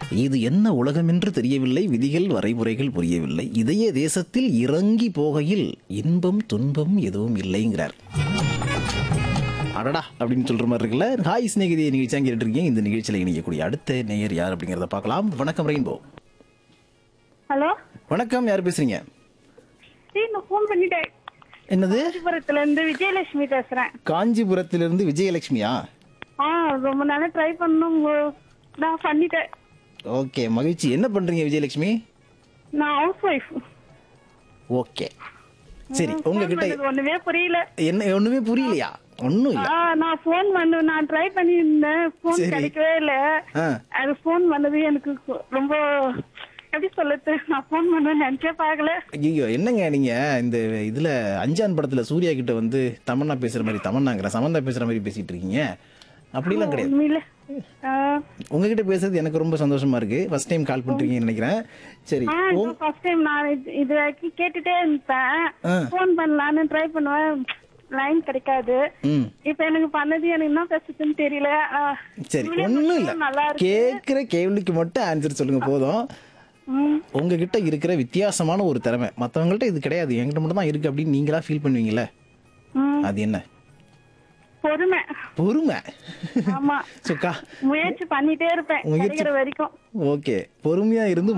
இது என்ன உலகம் என்று தெரியவில்லை விதிகள் வரைமுறைகள் புரியவில்லை இதய தேசத்தில் இறங்கி போகையில் இன்பம் துன்பம் எதுவும் இல்லைங்கிறார் அடடா அப்படின்னு சொல்ற மாதிரி இருக்குல்ல ஹாய் ஸ்நேகிதி நிகழ்ச்சியாக கேட்டுட்டு இருக்கீங்க இந்த நிகழ்ச்சியில் இணையக்கூடிய அடுத்த நேயர் யார் அப்படிங்கிறத பார்க்கலாம் வணக்கம் ரெயின்போ ஹலோ வணக்கம் யார் பேசுறீங்க சரி நான் ஃபோன் பண்ணிட்டேன் என்னது காஞ்சிபுரத்துல இருந்து விஜயலட்சுமி பேசுறேன் காஞ்சிபுரத்திலிருந்து விஜயலட்சுமியா ஆ ரொம்ப நாளா ட்ரை பண்ணும் நான் பண்ணிட்டேன் ஓகே மகிழ்ச்சி என்ன பண்றீங்க விஜயலட்சுமி நான் ஹவுஸ் ஒய்ஃப் ஓகே சரி உங்ககிட்ட ஒண்ணுமே புரியல என்ன ஒண்ணுமே புரியலையா ஒன்றும் இல்லை ஆ நான் ஃபோன் பண்ண நான் ட்ரை பண்ணியிருந்தேன் ஃபோன் சரி. கிடைக்கவே இல்ல ஆ அது ஃபோன் பண்ணது எனக்கு கொ- ரொம்ப எப்படி சொல்லுது நான் ஃபோன் பண்ண நினைச்சே பார்க்கல ஐயோ என்னங்க நீங்க இந்த இதுல அஞ்சான் படத்துல சூர்யா கிட்ட வந்து தமன்னா பேசுற மாதிரி தமன்னாங்கிற சமந்தா பேசுற மாதிரி பேசிட்டு இருக்கீங்க அப்படிலாம் கிடையாது உண்மையில ஆ, உங்ககிட்ட பேசுறது எனக்கு ரொம்ப சந்தோஷமா இருக்கு ஃபர்ஸ்ட் டைம் கால் பண்றீங்கன்னு நினைக்கிறேன் சரி ஆ ஃபர்ஸ்ட் டைம் நான் இது- இது வரைக்கும் கேட்டுட்டே இருப்பேன் ஆ. ஃபோன் பண்ணலான்னு ட்ரை பண்ணுவேன் லைன் கிடைக்காது ம் இப்ப எனக்கு பண்ணது எனக்கு என்ன பேசுறதுன்னு தெரியல ஆ, சரி உண்மையிலே ஒண்ணும் இல்ல நல்லா இருக்கு கேக்குற கேள்விக்கு மட்டும் ஆன்சர் சொல்லுங்க போதும் ம், உங்ககிட்ட இருக்கிற வித்தியாசமான ஒரு திறமை மத்தவங்கள்ட்ட இது கிடையாது என்கிட்ட மட்டும் தான் இருக்கு அப்படின்னு நீங்களா ஃபீல் பண்ணுவீங்கல்ல ம், அது என்ன பொறுமை பொறுமை ஆமா சுக்கா முயற்சி பண்ணிட்டே இருப்பேன் முயற்சி- கிடைக்கிற வரைக்கும் ஓகே பொறுமையா இருந்து